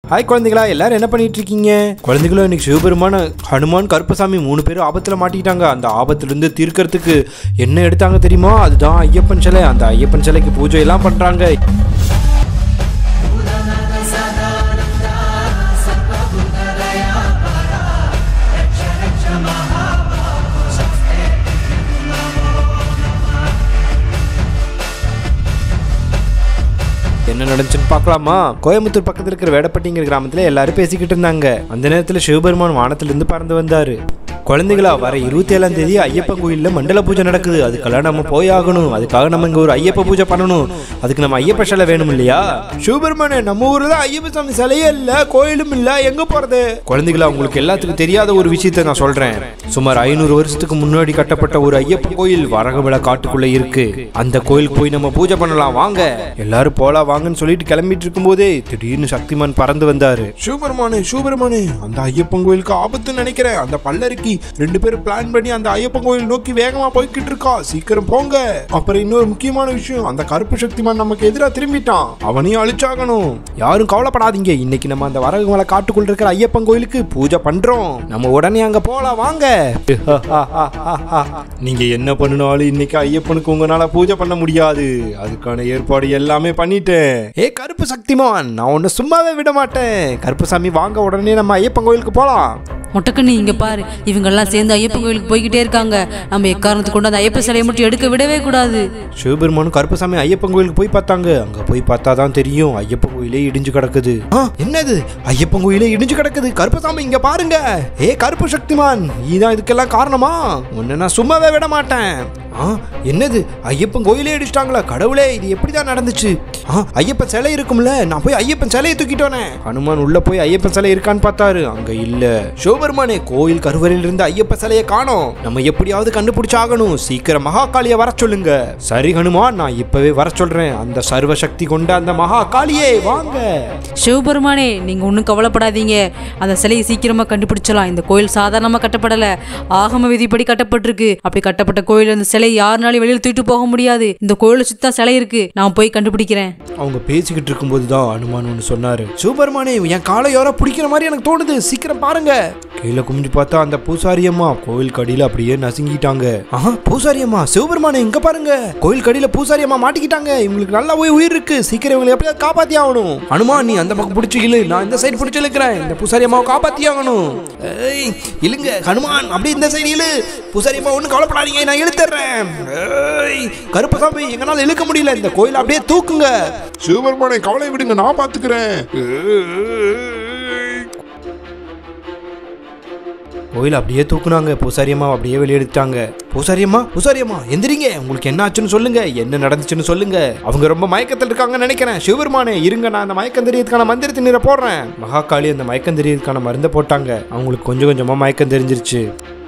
hi குழந்தைகளா எல்லாரும் என்ன பண்ணிட்டு இருக்கீங்க குழந்தைகளும் இன்னைக்கு சிவபெருமான ஹனுமான் கருப்பசாமி மூணு பேரும் ஆபத்துல மாட்டிக்கிட்டாங்க அந்த ஆபத்துல இருந்து தீர்க்கறதுக்கு என்ன எடுத்தாங்க தெரியுமா அதுதான் ஐயப்பன் சிலை அந்த ஐயப்பன் சிலைக்கு பூஜை எல்லாம் பண்றாங்க என்ன நடந்துச்சுன்னு பார்க்கலாமா கோயம்புத்தூர் பக்கத்துல இருக்கிற வேடப்பட்டிங்கிற கிராமத்துல எல்லாரும் பேசிக்கிட்டு இருந்தாங்க அந்த நேரத்துல சிவபெருமான் வானத்துல இருந்து பறந்து வந்தாரு குழந்தைகளா வர இருபத்தி ஏழாம் தேதி ஐயப்பன் கோயில்ல மண்டல பூஜை நடக்குது அதுக்கெல்லாம் நம்ம போய் ஆகணும் அதுக்காக நம்ம இங்க ஒரு ஐயப்ப பூஜை பண்ணணும் அதுக்கு நம்ம ஐயப்ப சிலை வேணும் இல்லையா சிவபெருமானே நம்ம ஊர்ல தான் ஐயப்ப சாமி சிலையே இல்ல கோயிலும் இல்ல எங்க போறது குழந்தைகளா உங்களுக்கு எல்லாத்துக்கும் தெரியாத ஒரு விஷயத்தை நான் சொல்றேன் சுமார் ஐநூறு வருஷத்துக்கு முன்னாடி கட்டப்பட்ட ஒரு ஐயப்பன் கோயில் வரகவில காட்டுக்குள்ள இருக்கு அந்த கோயிலுக்கு போய் நம்ம பூஜை பண்ணலாம் வாங்க எல்லாரும் போலாம் வாங்கன்னு சொல்லிட்டு கிளம்பிட்டு இருக்கும்போதே திடீர்னு சக்திமான் பறந்து வந்தாரு சிவபெருமானே சிவபெருமானே அந்த ஐயப்பன் கோயிலுக்கு ஆபத்துன்னு நினைக்கிறேன் அந்த பல்லருக்கு ரெண்டு பேரும் பிளான் பண்ணி அந்த ஐயப்பன் கோயில் நோக்கி வேகமா போய்கிட்டு இருக்கா சீக்கிரம் போங்க அப்புறம் இன்னொரு முக்கியமான விஷயம் அந்த கருப்பு சக்திமான் நமக்கு எதிராக திரும்பிட்டான் அவனையும் அழிச்சாகணும் யாரும் கவலைப்படாதீங்க இன்னைக்கு நம்ம அந்த வரகு மலை காட்டுக்குள்ள இருக்கிற ஐயப்பன் கோயிலுக்கு பூஜை பண்றோம் நம்ம உடனே அங்க போலாம் வாங்க நீங்க என்ன பண்ணினாலும் இன்னைக்கு ஐயப்பனுக்கு உங்களால பூஜை பண்ண முடியாது அதுக்கான ஏற்பாடு எல்லாமே பண்ணிட்டேன் ஏ கருப்பு சக்திமான் நான் உன்னை சும்மாவே விட மாட்டேன் கருப்புசாமி வாங்க உடனே நம்ம ஐயப்பன் கோயிலுக்கு போலாம் மொட்டக்கண்ணி இங்க பாரு இவங்கெல்லாம் சேர்ந்து ஐயப்பன் கோயிலுக்கு போய்கிட்டே இருக்காங்க நம்ம எக்காரணத்தை கொண்டு அந்த ஐயப்ப சிலையை மட்டும் எடுக்க விடவே கூடாது சிவபெருமானும் கருப்பசாமி ஐயப்பன் கோயிலுக்கு போய் பார்த்தாங்க அங்க போய் பார்த்தா தான் தெரியும் ஐயப்பன் கோயிலே இடிஞ்சு கிடக்குது ஆ, என்னது ஐயப்பன் கோயிலே இடிஞ்சு கிடக்குது கருப்பசாமி இங்க பாருங்க ஏ கருப்பு சக்திமான் நீதான் இதுக்கெல்லாம் காரணமா உன்னை நான் சும்மாவே விட மாட்டேன் ஆ என்னது ஐயப்பன் கோயிலே இடிச்சிட்டாங்களா கடவுளே இது எப்படிதான் நடந்துச்சு ஆ ஐயப்பன் சிலை இருக்கும்ல நான் போய் ஐயப்பன் சிலையை தூக்கிட்டு வரேன் ஹனுமான் உள்ள போய் ஐயப்பன் சிலை இருக்கான்னு பார்த்தாரு அங்க இல்ல சிவபெருமானே கோயில் கருவறையில இருந்து ஐயப்ப சிலையை காணோம் நம்ம எப்படியாவது கண்டுபிடிச்சாகணும் சீக்கிரம் மகாகாளியை வர சொல்லுங்க சரி ஹனுமான் நான் இப்பவே வர சொல்றேன் அந்த சர்வ சக்தி கொண்ட அந்த மகாகாளியே வாங்க சிவபெருமானே நீங்க ஒன்றும் கவலைப்படாதீங்க அந்த சிலையை சீக்கிரமா கண்டுபிடிச்சலாம் இந்த கோயில் சாதாரணமா கட்டப்படல ஆகம விதிப்படி கட்டப்பட்டிருக்கு அப்படி கட்டப்பட்ட கோயில் அந்த சிலை யாருனாலும் வெளியில் தூக்கிட்டு போக முடியாது இந்த கோயில சுத்தா சிலை இருக்கு நான் போய் கண்டுபிடிக்கிறேன் அவங்க பேசிக்கிட்டு இருக்கும்போது தான் அனுமான் ஒன்று சொன்னாரு சிவபெருமானே என் காலை யாரோ பிடிக்கிற மாதிரி எனக்கு தோணுது சீக்கிரம் பாருங்க கீழே குமிஞ்சு பார்த்தா அந்த பூசாரி அம்மா கோயில் கடியில அப்படியே நசுங்கிட்டாங்க ஆஹா பூசாரி அம்மா சிவபெருமானே இங்க பாருங்க கோயில் கடியில பூசாரி அம்மா மாட்டிக்கிட்டாங்க இவங்களுக்கு நல்லா போய் உயிர் இருக்கு சீக்கிரம் இவங்களை எப்படியாவது காப்பாத்தி ஆகணும் அனுமான் நீ அந்த பக்கம் பிடிச்சி இழு நான் இந்த சைடு பிடிச்சி இழுக்கிறேன் இந்த பூசாரி அம்மாவை காப்பாத்தி ஆகணும் ஏய், இழுங்க ஹனுமான் அப்படி இந்த சைடு இழு பூசாரி அம்மா ஒன்றும் கவலைப்படாதீங்க நான் இழுத்துறேன் ஏய், கருப்பசாமி எங்களால இழுக்க முடியல இந்த கோயில் அப்படியே தூக்குங்க சிவபெருமானை கவலை விடுங்க நான் பாத்துக்கிறேன் கோயில் அப்படியே தூக்குனாங்க பூசாரியம்மா அப்படியே வெளியெடுத்தாங்க பூசாரியம்மா பூசாரியம்மா எந்திரிங்க உங்களுக்கு என்ன ஆச்சுன்னு சொல்லுங்க என்ன நடந்துச்சுன்னு சொல்லுங்க அவங்க ரொம்ப மயக்கத்தில் இருக்காங்கன்னு நினைக்கிறேன் சிவபெருமானே இருங்க நான் அந்த மயக்கம் தெரியறதுக்கான மந்திரத்தை நீரை போடுறேன் மகாகாளி அந்த மயக்கம் தெரியறதுக்கான மருந்தை போட்டாங்க அவங்களுக்கு கொஞ்சம் கொஞ்சமா மயக்கம் தெரிஞ்சிருச்சு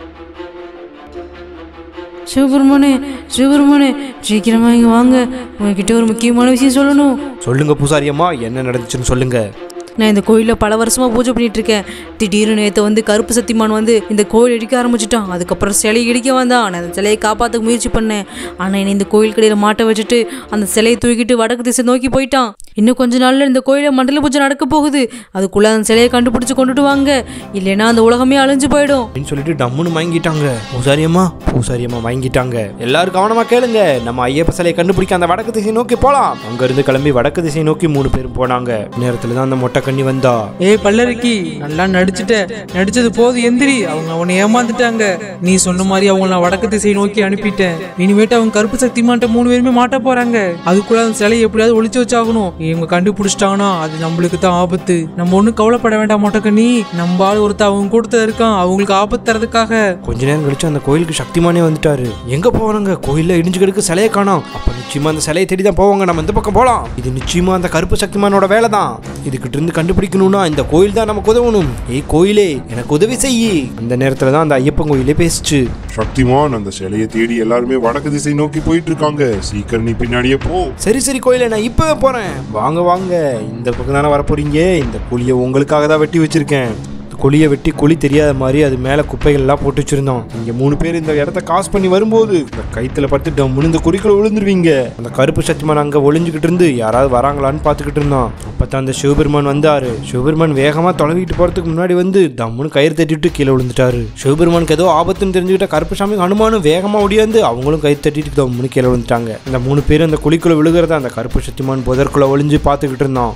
சிவபெருமானே சிவபெருமானே சீக்கிரமா இங்க வாங்க உங்ககிட்ட ஒரு முக்கியமான விஷயம் சொல்லணும் சொல்லுங்க பூசாரியம்மா என்ன நடந்துச்சுன்னு சொல்லுங்க நான் இந்த கோயிலில் பல வருஷமா பூஜை பண்ணிட்டு இருக்கேன் திடீர்னு நேற்று வந்து கருப்பு சத்திமான் வந்து இந்த கோயில் இடிக்க ஆரம்பிச்சிட்டான் அதுக்கப்புறம் சிலை இடிக்க வந்தான் நான் அந்த சிலையை காப்பாற்ற முயற்சி பண்ணேன் ஆனால் என்னை இந்த கோயில் கடையில் மாட்ட வச்சுட்டு அந்த சிலையை தூக்கிட்டு வடக்கு திசை நோக்கி போயிட்டான் இன்னும் கொஞ்ச நாள்ல இந்த கோயிலில் மண்டல பூஜை நடக்க போகுது அதுக்குள்ள அந்த சிலையை கண்டுபிடிச்சு கொண்டுட்டு வாங்க இல்லைன்னா அந்த உலகமே அழிஞ்சு போயிடும் அப்படின்னு சொல்லிட்டு டம்முன்னு வாங்கிட்டாங்க பூசாரியம்மா பூசாரியம்மா வாங்கிட்டாங்க எல்லாரும் கவனமா கேளுங்க நம்ம ஐயப்ப சிலையை கண்டுபிடிக்க அந்த வடக்கு திசை நோக்கி போலாம் அங்க இருந்து கிளம்பி வடக்கு திசை நோக்கி மூணு பேரும் போனாங்க நேரத்துல தான் அந்த மொட்டை கண்ணி வந்தா ஏய் பல்லரிக்கி நல்லா நடிச்சுட்ட நடிச்சது போதும் எந்திரி அவங்க அவனை ஏமாந்துட்டாங்க நீ சொன்ன மாதிரி அவங்க நான் வடக்கு திசை நோக்கி அனுப்பிட்டேன் இனிமேட்டு அவங்க கருப்பு சக்தி மாட்ட மூணு பேருமே மாட்ட போறாங்க அதுக்குள்ள அந்த சிலையை எப்படியாவது ஒளிச்சு வச்சாகணும் இவங்க கண்டுபிடிச்சிட்டாங்கன்னா அது நம்மளுக்கு தான் ஆபத்து நம்ம ஒண்ணும் கவலைப்பட வேண்டாம் மொட்டக்கண்ணி நம்ம ஆள் ஒருத்த அவங்க கூட்டத்துல இருக்கான் அவங்களுக்கு ஆபத்து தரதுக்காக கொஞ்ச நேரம் கழிச்சு அந்த கோயிலுக்கு சக்திமானே வந்துட்டாரு எங்க போவானுங்க கோயில்ல இடிஞ்சு கிடக்கு சிலையை காணோம் அப்ப நிச்சயமா அந்த சிலையை தேடி தான் போவாங்க நம்ம இந்த பக்கம் போலாம் இது நிச்சயமா அந்த கருப்பு சக்திமானோட வேலை தான் இதுகிட்ட இருந்து கண்டுபிடிக்கணும்னா இந்த கோயில் தான் நமக்கு உதவணும் ஏய் கோயிலே எனக்கு உதவி செய்யி அந்த நேரத்துல தான் அந்த ஐயப்பன் கோயிலே பேசுச்சு சக்திமான் அந்த சிலையை தேடி எல்லாருமே வடக்கு திசை நோக்கி போயிட்டு இருக்காங்க சீக்கிரம் நீ பின்னாடியே போ சரி சரி கோயிலே நான் இப்பவே போறேன் வாங்க வாங்க இந்த பக்கம் தானே வர போறீங்க இந்த புளியை உங்களுக்காக தான் வெட்டி வச்சிருக்கேன் இந்த குழியை வெட்டி குழி தெரியாத மாதிரி அது மேல குப்பைகள் எல்லாம் போட்டு வச்சிருந்தோம் இங்க மூணு பேர் இந்த இடத்த காசு பண்ணி வரும்போது இந்த கைத்துல பட்டு டம்முன்னு இந்த குறிக்குள்ள விழுந்துருவீங்க அந்த கருப்பு சத்தியமான் அங்க ஒளிஞ்சுக்கிட்டு இருந்து யாராவது வராங்களான்னு பார்த்துக்கிட்டு இருந்தான் அப்பதான் அந்த சிவபெருமான் வந்தாரு சிவபெருமான் வேகமா தொலைவிட்டு போறதுக்கு முன்னாடி வந்து தம்முன்னு கயிறு தட்டிட்டு கீழே விழுந்துட்டாரு சிவபெருமானுக்கு ஏதோ ஆபத்துன்னு தெரிஞ்சுக்கிட்ட கருப்புசாமி ஹனுமானும் வேகமா ஓடியாந்து அவங்களும் கயிறு தட்டிட்டு தம்முன்னு கீழே விழுந்துட்டாங்க இந்த மூணு பேரும் அந்த குழிக்குள்ள விழுகிறத அந்த கருப்பு சத்தியமான் புதற்குள்ள ஒளிஞ்சு பார்த்துக்கிட்டு இருந்தான்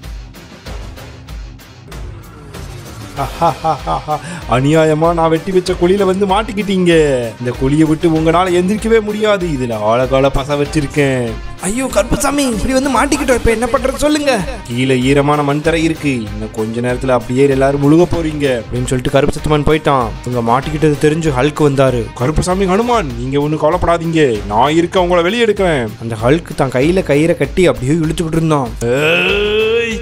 அநியாயமா நான் வெட்டி வச்ச குழியில வந்து மாட்டிக்கிட்டீங்க இந்த குழியை விட்டு உங்களால எந்திரிக்கவே முடியாது இதுல ஆழகால பச வச்சிருக்கேன் ஐயோ கருப்புசாமி இப்படி வந்து மாட்டிக்கிட்டோம் இப்ப என்ன பண்றது சொல்லுங்க கீழே ஈரமான மண் தரை இருக்கு இன்னும் கொஞ்ச நேரத்துல அப்படியே எல்லாரும் முழுக போறீங்க அப்படின்னு சொல்லிட்டு கருப்பு சத்துமான் போயிட்டான் இவங்க மாட்டிக்கிட்டது தெரிஞ்சு ஹல்க் வந்தாரு கருப்புசாமி ஹனுமான் நீங்க ஒன்றும் கவலைப்படாதீங்க நான் இருக்க உங்களை வெளியே எடுக்கிறேன் அந்த ஹல்க் தான் கையில கயிறை கட்டி அப்படியே இழுத்துக்கிட்டு இருந்தான் ஏய்,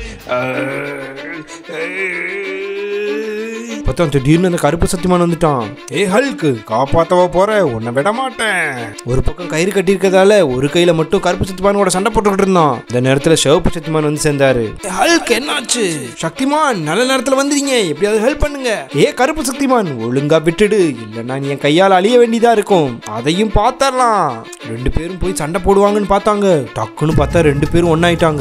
பார்த்தா திடீர்னு அந்த கருப்பு சத்தியமான் வந்துட்டான் ஏய் ஹல்க் காப்பாத்தவா போற உன்னை விட மாட்டேன் ஒரு பக்கம் கயிறு கட்டி இருக்கதால ஒரு கையில மட்டும் கருப்பு சத்தியமானோட சண்டை போட்டுக்கிட்டு இருந்தான் இந்த நேரத்துல சிவப்பு சத்தியமான் வந்து சேர்ந்தாரு "ஏய், ஹல்க் என்னாச்சு சக்திமான் நல்ல நேரத்துல வந்துறீங்க எப்படியாவது ஹெல்ப் பண்ணுங்க ஏ கருப்பு சக்திமான் ஒழுங்கா விட்டுடு இல்லைன்னா நீ என் கையால் அழிய வேண்டியதா இருக்கும் அதையும் பார்த்தரலாம் ரெண்டு பேரும் போய் சண்டை போடுவாங்கன்னு பார்த்தாங்க டக்குன்னு பார்த்தா ரெண்டு பேரும் ஒன்னாயிட்டாங்க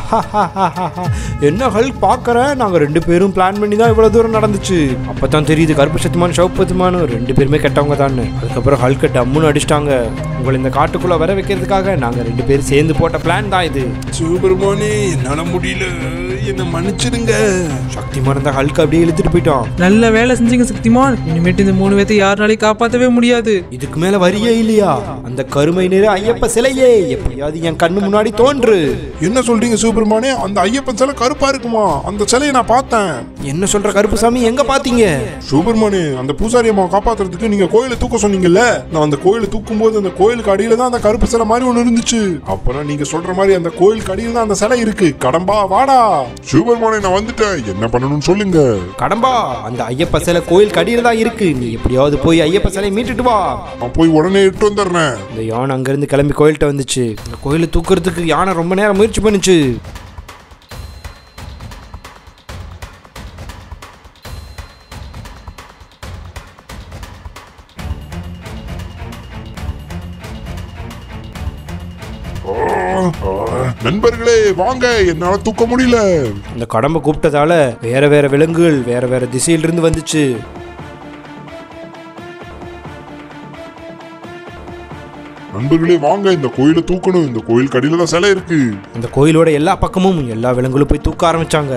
என்ன ஹெல்ப் பார்க்கறேன் நாங்க ரெண்டு பேரும் பிளான் பண்ணி தான் இவ்வளவு தூரம் நடந்துச்சு அப்பதான் தெரியுது கருப்பு சத்தியமான் சிவப்பு சத்தியமான் ரெண்டு பேருமே கெட்டவங்க தான் அதுக்கப்புறம் ஹல்க டம்முன்னு அடிச்சிட்டாங்க உங்களை இந்த காட்டுக்குள்ள வர வைக்கிறதுக்காக நாங்க ரெண்டு பேரும் சேர்ந்து போட்ட பிளான் தான் இது சிவபெருமானே என்னால முடியல என்ன மன்னிச்சிடுங்க சக்திமான் அந்த ஹல்க அப்படியே இழுத்துட்டு போயிட்டான் நல்ல வேலை செஞ்சீங்க சக்திமான் இனிமேட்டு இந்த மூணு பேர்த்தை யாருனாலையும் காப்பாற்றவே முடியாது இதுக்கு மேல வரியே இல்லையா அந்த கருமை நிற ஐயப்ப சிலையே எப்படியாவது என் கண்ணு முன்னாடி தோன்று என்ன சொல்றீங்க சிவபெருமானே அந்த ஐயப்பன் சிலை கருப்பா இருக்குமா அந்த சிலையை நான் பார்த்தேன் என்ன சொல்ற கருப்புசாமி எங்க பாத்தீங்க சிவபெருமானே அந்த பூசாரி அம்மா காப்பாத்துறதுக்கு நீங்க கோயிலை தூக்க சொன்னீங்கல்ல நான் அந்த கோயிலை தூக்கும் போது அந்த கோயிலுக்கு அடியில தான் அந்த கருப்பு சிலை மாதிரி ஒண்ணு இருந்துச்சு அப்புறம் நீங்க சொல்ற மாதிரி அந்த கோயிலுக்கு அடியில தான் அந்த சிலை இருக்கு கடம்பா வாடா சிவபெருமானே நான் வந்துட்டேன் என்ன பண்ணணும்னு சொல்லுங்க கடம்பா அந்த ஐயப்ப சிலை கோயில் கடியில தான் இருக்கு நீ எப்படியாவது போய் ஐயப்ப சிலை மீட்டுட்டு வா நான் போய் உடனே இட்டு வந்துடுறேன் இந்த யானை அங்கிருந்து கிளம்பி கோயில்கிட்ட வந்துச்சு இந்த கோயிலை தூக்குறதுக்கு யானை ரொம்ப நேரம் முயற்சி பண்ணுச்சு ஆ, ஆ, நண்பர்களே வாங்க என்னால தூக்க முடியல அந்த கடம்பை கூப்பிட்டதால வேற வேற விலங்குகள் வேற வேற திசையிலிருந்து வந்துச்சு நண்பர்களே வாங்க இந்த கோயிலை தூக்கணும் இந்த கோயில் கடியில தான் சிலை இருக்கு அந்த கோயிலோட எல்லா பக்கமும் எல்லா விலங்குகளும் போய் தூக்க ஆரம்பிச்சாங்க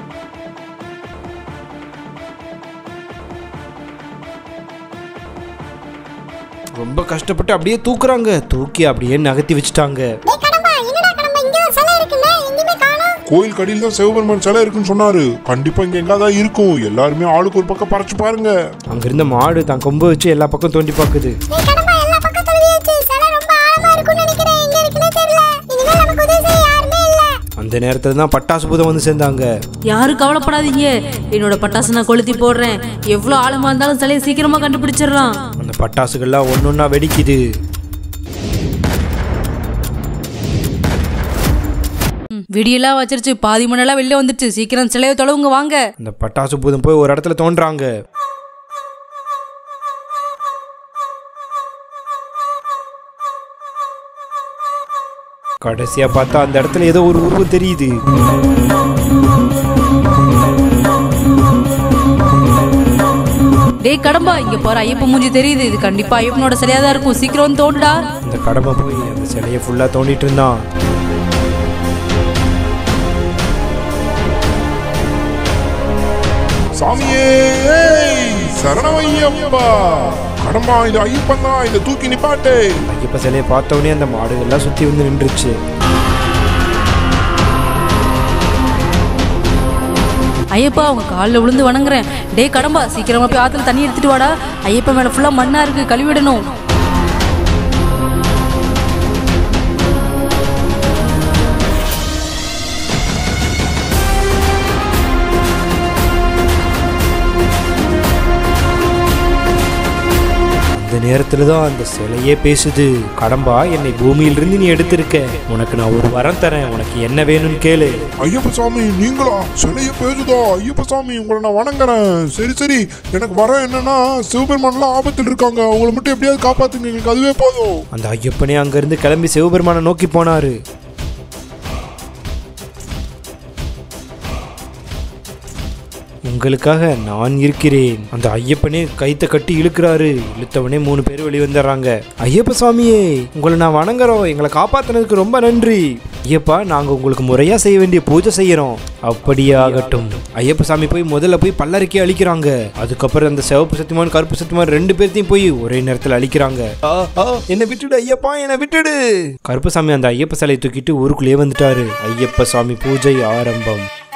ரொம்ப கஷ்டப்பட்டு அப்படியே தூக்குறாங்க தூக்கி அப்படியே நகர்த்தி வச்சுட்டாங்க டேய் கடம்பா என்னடா கடம்பா இங்க ஒரு சிலை இருக்குல்ல எங்கேயுமே காணோம் கோயில் கடியில தான் சிவபெருமான் சிலை இருக்குன்னு சொன்னாரு கண்டிப்பா இங்க எங்காதான் இருக்கும் எல்லாருமே ஆளுக்கு ஒரு பக்கம் பறச்சு பாருங்க அங்க இருந்த மாடு தான் கொம்பு வச்சு எல்லா பக்கம் தோண்டி பார்க்குது டேய் கடம்பா எல்லா பக்கம் தொலைவியாச்சு சிலை ரொம்ப ஆழமா இருக்கும்னு நினைக்கிறேன் எங்க இருக்குன்னே தெரியல இனிமேல் நமக்கு உதவி செய்ய யாருமே இல்ல அந்த நேரத்துல தான் பட்டாசு பூதம் வந்து சேர்ந்தாங்க யாரும் கவலைப்படாதீங்க என்னோட பட்டாசு நான் கொளுத்தி போடுறேன் எவ்வளோ ஆழமா இருந்தாலும் சிலையை சீக்கிரமா கண்டுபிடிச்சிடுறான் அந்த பட்டாசுகள்லாம் ஒன்னொன்னா வெடிக்குது ம், வெடியெல்லாம் வச்சிருச்சு பாதி மணலாம் வெளில வந்துருச்சு சீக்கிரம் சிலையை தொலைவுங்க வாங்க அந்த பட்டாசு பூதம் போய் ஒரு இடத்துல தோன்றாங்க கடைசியா பார்த்தா அந்த இடத்துல ஏதோ ஒரு உருவம் தெரியுது டேய் கடம்பா இங்க பாரு ஐயப்ப மூஞ்சி தெரியுது இது கண்டிப்பா ஐயப்பனோட சிலையா தான் இருக்கும் சீக்கிரம் வந்து தோண்டுடா அந்த கடமை போய் அந்த சிலையை ஃபுல்லா தோண்டிட்டு இருந்தான் சாமியே சரணமையப்பா கடம்பா இது ஐயப்பன் தான் இதை தூக்கி நிப்பாட்டே ஐயப்ப சிலையை பார்த்த உடனே அந்த மாடுகள்லாம் சுத்தி வந்து நின்றுச்சு ஐயப்பா அவங்க காலில் விழுந்து வணங்குறேன் டேய் கடம்பா சீக்கிரமா போய் ஆத்துல தண்ணி எடுத்துட்டு வாடா ஐயப்பா மேல ஃபுல்லா மண்ணா இருக்கு கழுவிடணும் அந்த நேரத்துல தான் அந்த சிலையே பேசுது கடம்பா என்னை பூமியிலிருந்து நீ எடுத்திருக்க உனக்கு நான் ஒரு வரம் தரேன் உனக்கு என்ன வேணும்னு கேளு ஐயப்ப சாமி நீங்களா சிலைய பேசுதா ஐயப்ப சாமி உங்களை நான் வணங்குறேன் சரி சரி எனக்கு வர என்னன்னா சிவபெருமான்லாம் ஆபத்தில் இருக்காங்க அவங்கள மட்டும் எப்படியாவது காப்பாத்துங்க எங்களுக்கு அதுவே போதும் அந்த ஐயப்பனே அங்கிருந்து கிளம்பி சிவபெருமானை நோக்கி போனாரு உங்களுக்காக நான் இருக்கிறேன் அந்த ஐயப்பனே கைத்தை கட்டி இழுக்கிறாரு இழுத்தவனே மூணு பேர் வெளியே வந்துடுறாங்க ஐயப்ப சுவாமியே உங்களை நான் வணங்குறோம் எங்களை காப்பாத்தினதுக்கு ரொம்ப நன்றி ஐயப்பா நாங்க உங்களுக்கு முறையா செய்ய வேண்டிய பூஜை செய்யறோம் அப்படியே ஆகட்டும் ஐயப்ப சாமி போய் முதல்ல போய் பல்லறைக்கே அழிக்கிறாங்க அதுக்கப்புறம் அந்த சிவப்பு சத்தியமான் கருப்பு சத்தியமான் ரெண்டு பேர்த்தையும் போய் ஒரே நேரத்தில் அழிக்கிறாங்க ஆ, ஆ, என்னை விட்டுடு ஐயப்பா என்னை விட்டுடு கருப்பசாமி அந்த ஐயப்ப சிலையை தூக்கிட்டு ஊருக்குள்ளேயே வந்துட்டாரு ஐயப்ப சாமி பூஜை ஆரம்பம்